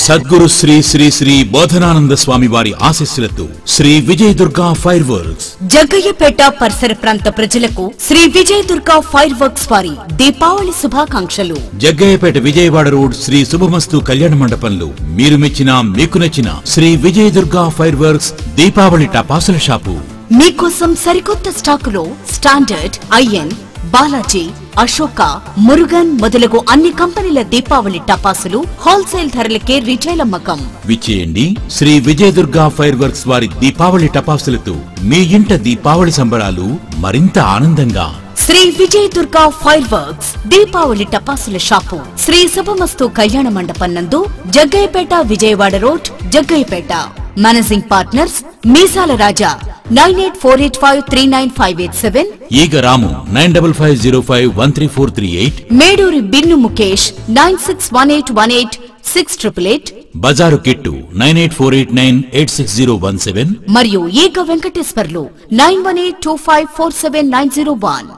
సద్గురు శ్రీ శ్రీ శ్రీ బోధనానంద స్వామి వారి ఆశీస్సులతో Shri Vijaya Durga fireworks Jaggayyapeta పరిసర ప్రాంత ప్రజలకు శ్రీ విజయ దుర్గా ఫైర్ వర్క్స్ వారి దీపావళి శుభాకాంక్షలు జగ్గయ్యపేట విజయవాడ రోడ్ శ్రీ శుభమస్తు కళ్యాణ మండపంలో మీరు మెచ్చిన మీకు నచ్చిన శ్రీ విజయ దుర్గా ఫైర్ వర్క్స్ దీపావళి టపాసుల షాపు మీకోసం సరికొత్త స్టాకులో స్టాండర్డ్ ఐఎన్ బాలాజీ అశోక మురుగన్ మొదలగు అన్ని కంపెనీల దీపావళి టపాసులు హోల్సేల్ ధరలకే రిటైల్ అమ్మకం విచ్చేయండి శ్రీ విజయ దుర్గా ఫైర్ వర్క్స్ వారి దీపావళి టపాసులతో మీ ఇంట దీపావళి సంబరాలు మరింత ఆనందంగా శ్రీ విజయ్ దుర్గా ఫైర్ వర్క్స్ దీపావళి టపాసుల షాపు శ్రీ శుభమస్తు కళ్యాణ మండపం నందు Jaggayyapeta Vijayawada road Jaggayyapeta managing partners Meesala Raja nine eight four eight five three nine five eight seven Eega Ramu nine double five zero five one three four three eight Meduri Binnu Mukesh nine six one eight one eight six triple eight Bazaru Kittu nine eight four eight nine eight six zero one seven మరియు Eega Venkateswarlu nine one eight two five four seven nine zero one